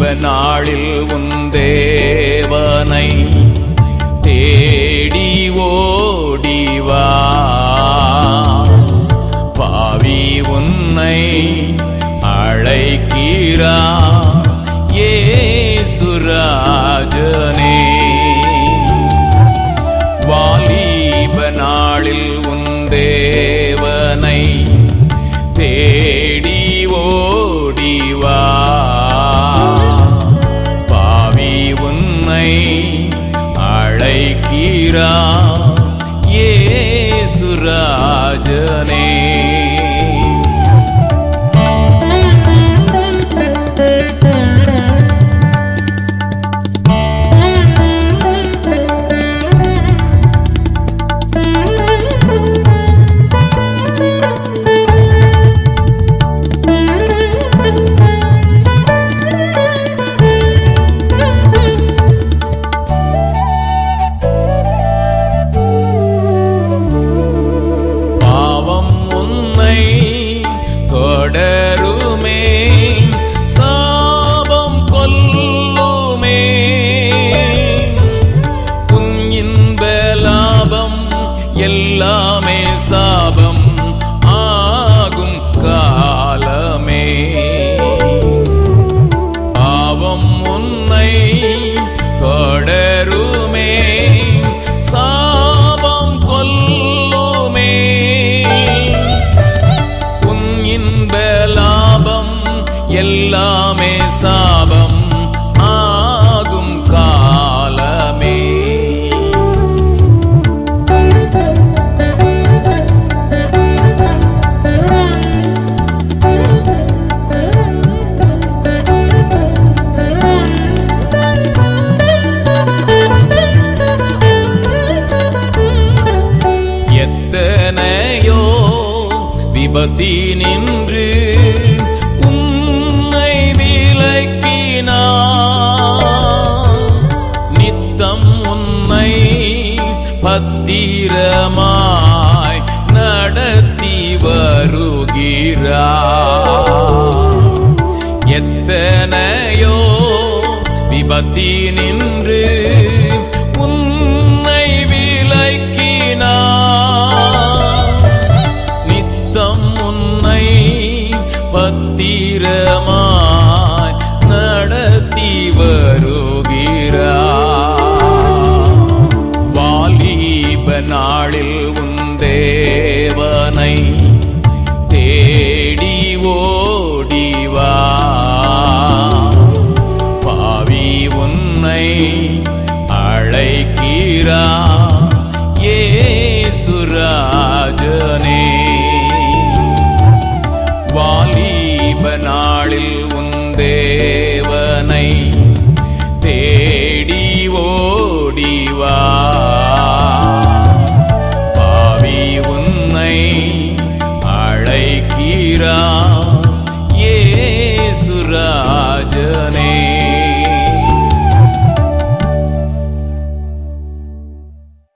நாளில் உன் தேவனை தேடி ஓடிவா பாவி உன்னை அழைக்கிறா ஏசுராஜனே வாலிப நாளில் உன் தேவனை தேடி ஓடிவா பாவி உன்னை அழைக்கிறா ஏசுராஜனே பாவம் உன்னை தொடருமே சாபம் கொல்லுமே உன் இன்ப லாபம் எல்லாமே சாபம் ஆகும் காலமே பாவம் உன்னை தொடருமே சாபம் கொல்லுமே உன் இன்ப லாபம் எல்லாமே சாபம் ஆகும் காலமே எத்தனையோ விபத்தி நின்று உன்னை விலக்கினா நித்தம் உன்னை பத்திரமாய் நடத்தி வருகிறார் எத்தனையோ விபத்தி நின்று உன்னை விலக்கினார் நித்தம் உன்னை பத்திரமாய் நடத்தி வருகிறார் வாலிப நாளில் உன் தேவனை தேடி ஓடிவா பாவி உன்னை அழைக்கிறா